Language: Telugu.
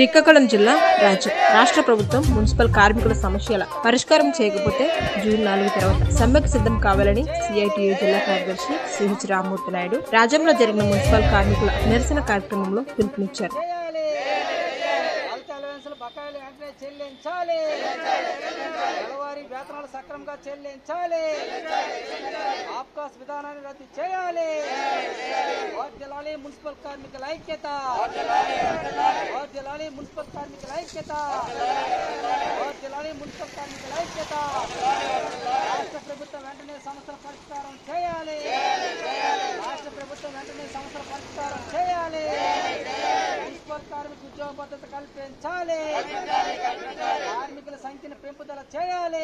శ్రీకాకుళం జిల్లా రాజ్యం రాష్ట్ర ప్రభుత్వం మున్సిపల్ కార్మికుల సమస్యల పరిష్కారం చేయకపోతే జూన్ నాలుగు తర్వాత సమ్మెకు సిద్ధం కావాలని సిఐటియు జిల్లా కార్యదర్శి సిహెచ్ రామ్మూర్తి నాయుడు రాజ్యంలో జరిగిన మున్సిపల్ కార్మికుల నిరసన కార్యక్రమంలో పిలుపునిచ్చారు చేయాలి హెల్త్ అలవెన్స్లు బకాయిలు వెంటనే చెల్లించాలి నెలవారీ వేతనాలు సక్రమంగా చెల్లించాలి ఆప్కాస్ విధానాన్ని రద్దు చేయాలి వర్ధిల్లాలి మున్సిపల్ కార్మికుల ఐక్యత వర్ధిల్లాలి మున్సిపల్ కార్మికుల ఐక్యత వర్ధిల్లాలి మున్సిపల్ కార్మికుల ఐక్యత రాష్ట్ర ప్రభుత్వం వెంటనే సమస్యల పరిష్కారం చేయాలి రాష్ట్ర ప్రభుత్వం వెంటనే సమస్యల పరిష్కారం చేయాలి మున్సిపల్ కార్మిక ఉద్యోగ భద్రత కల్పించాలి కార్మికుల సంఖ్యను పెంపుదల చేయాలి